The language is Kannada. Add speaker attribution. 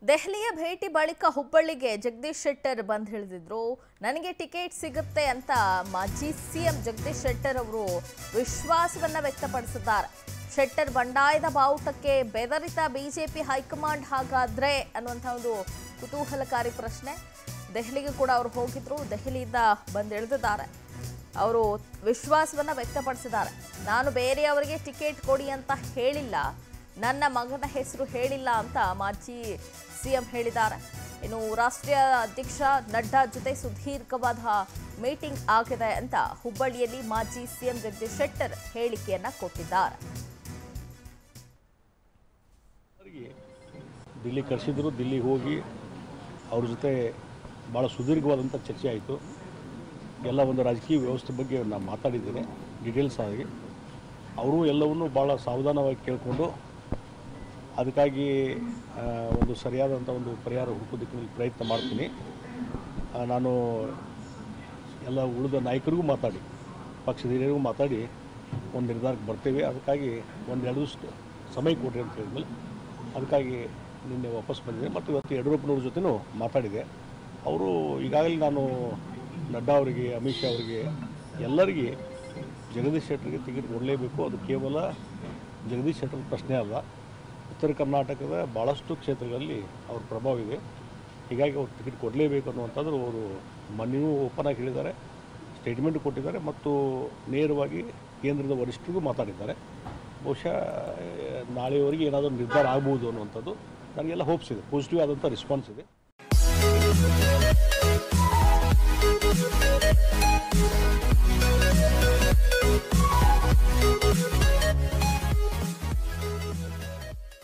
Speaker 1: ದೆಹಲಿಯ ಭೇಟಿ ಬಳಿಕ ಹುಬ್ಬಳ್ಳಿಗೆ ಜಗದೀಶ್ ಶೆಟ್ಟರ್ ಬಂದ್ ಹಿಡಿದಿದ್ರು ನನಗೆ ಟಿಕೆಟ್ ಸಿಗುತ್ತೆ ಅಂತ ಮಾಜಿ ಸಿಎಂ ಜಗದೀಶ್ ಶೆಟ್ಟರ್ ಅವರು ವಿಶ್ವಾಸವನ್ನ ವ್ಯಕ್ತಪಡಿಸಿದ್ದಾರೆ ಶೆಟ್ಟರ್ ಬಂಡಾಯದ ಬಾವುಟಕ್ಕೆ ಬೆದರಿತ ಬಿಜೆಪಿ ಹೈಕಮಾಂಡ್ ಹಾಗಾದ್ರೆ ಅನ್ನುವಂಥ ಒಂದು ಕುತೂಹಲಕಾರಿ ಪ್ರಶ್ನೆ ದೆಹಲಿಗೆ ಕೂಡ ಅವರು ಹೋಗಿದ್ರು ದೆಹಲಿಯಿಂದ ಬಂದು ಇಳಿದಿದ್ದಾರೆ ಅವರು ವಿಶ್ವಾಸವನ್ನ ವ್ಯಕ್ತಪಡಿಸಿದ್ದಾರೆ ನಾನು ಬೇರೆಯವರಿಗೆ ಟಿಕೆಟ್ ಕೊಡಿ ಅಂತ ಹೇಳಿಲ್ಲ ನನ್ನ ಮಗನ ಹೆಸರು ಹೇಳಿಲ್ಲ ಅಂತ ಮಾಜಿ ಸಿಎಂ ಹೇಳಿದ್ದಾರೆ ಇನ್ನು ರಾಷ್ಟ್ರೀಯ ಅಧ್ಯಕ್ಷ ನಡ್ಡಾ ಜೊತೆ ಸುದೀರ್ಘವಾದ ಮೀಟಿಂಗ್ ಆಗಿದೆ ಅಂತ ಹುಬ್ಬಳ್ಳಿಯಲ್ಲಿ ಮಾಜಿ ಸಿಎಂ ಜಗದೀಶ್ ಶೆಟ್ಟರ್ ಹೇಳಿಕೆಯನ್ನ ಕೊಟ್ಟಿದ್ದಾರೆ
Speaker 2: ಅವರಿಗೆ ದಿಲ್ಲಿ ಕರೆಸಿದ್ರು ದಿಲ್ಲಿಗೆ ಹೋಗಿ ಅವ್ರ ಜೊತೆ ಭಾಳ ಸುದೀರ್ಘವಾದಂಥ ಚರ್ಚೆ ಆಯಿತು ಎಲ್ಲ ಒಂದು ರಾಜಕೀಯ ವ್ಯವಸ್ಥೆ ಬಗ್ಗೆ ನಾನು ಮಾತಾಡಿದ್ದೇನೆ ಡೀಟೇಲ್ಸ್ ಆಗಿ ಅವರು ಎಲ್ಲವನ್ನೂ ಭಾಳ ಸಾವಧಾನವಾಗಿ ಕೇಳಿಕೊಂಡು ಅದಕ್ಕಾಗಿ ಆ, ಒಂದು ಸರಿಯಾದಂಥ ಒಂದು ಪರಿಹಾರ ಹುಡುಕೋದಕ್ಕೆ ಪ್ರಯತ್ನ ಮಾಡ್ತೀನಿ ಆ, ನಾನು ಎಲ್ಲ ಉಳಿದ ನಾಯಕರಿಗೂ ಮಾತಾಡಿ ಪಕ್ಷದ ಹಿರಿಯರಿಗೂ ಮಾತಾಡಿ ಒಂದು ನಿರ್ಧಾರಕ್ಕೆ ಬರ್ತೇವೆ ಅದಕ್ಕಾಗಿ ಒಂದು ಎರಡು ದಿವಸ ಸಮಯ ಕೊಡ್ರಿ ಅಂತ ಹೇಳಿದ್ಮೇಲೆ ಅದಕ್ಕಾಗಿ ನಿನ್ನೆ ವಾಪಸ್ ಬಂದಿದೆ ಮತ್ತು ಇವತ್ತು ಯಡಿಯೂರಪ್ಪನವ್ರ ಜೊತೆನೂ ಮಾತಾಡಿದೆ ಅವರು ಈಗಾಗಲೇ ನಾನು ನಡ್ಡಾ ಅವರಿಗೆ ಅಮಿತ್ ಶಾ ಅವರಿಗೆ ಎಲ್ಲರಿಗೆ ಜಗದೀಶ್ ಶೆಟ್ಟರ್ಗೆ ಟಿಕೆಟ್ ಕೊಡಲೇಬೇಕು ಅದು ಕೇವಲ ಜಗದೀಶ್ ಶೆಟ್ಟರ್ ಪ್ರಶ್ನೆ ಅಲ್ಲ ಉತ್ತರ ಕರ್ನಾಟಕದ ಭಾಳಷ್ಟು ಕ್ಷೇತ್ರಗಳಲ್ಲಿ ಅವ್ರ ಪ್ರಭಾವ ಇದೆ ಹೀಗಾಗಿ ಅವ್ರು ಟಿಕೆಟ್ ಕೊಡಲೇಬೇಕು ಅನ್ನುವಂಥದ್ದು ಅವರು ಮೊನ್ನೆಯೂ ಓಪನ್ ಆಗಿ ಹೇಳಿದ್ದಾರೆ ಸ್ಟೇಟ್ಮೆಂಟ್ ಕೊಟ್ಟಿದ್ದಾರೆ ಮತ್ತು ನೇರವಾಗಿ ಕೇಂದ್ರದ ವರಿಷ್ಠರಿಗೂ ಮಾತಾಡಿದ್ದಾರೆ ಬಹುಶಃ ಆ, ನಾಳೆಯವರೆಗೆ ಏನಾದರೂ ನಿರ್ಧಾರ ಆಗ್ಬೋದು ಅನ್ನುವಂಥದ್ದು ನನಗೆಲ್ಲ ಹೋಪ್ಸ್ ಇದೆ ಪಾಸಿಟಿವ್ ಆದಂಥ ರೆಸ್ಪಾನ್ಸ್ ಇದೆ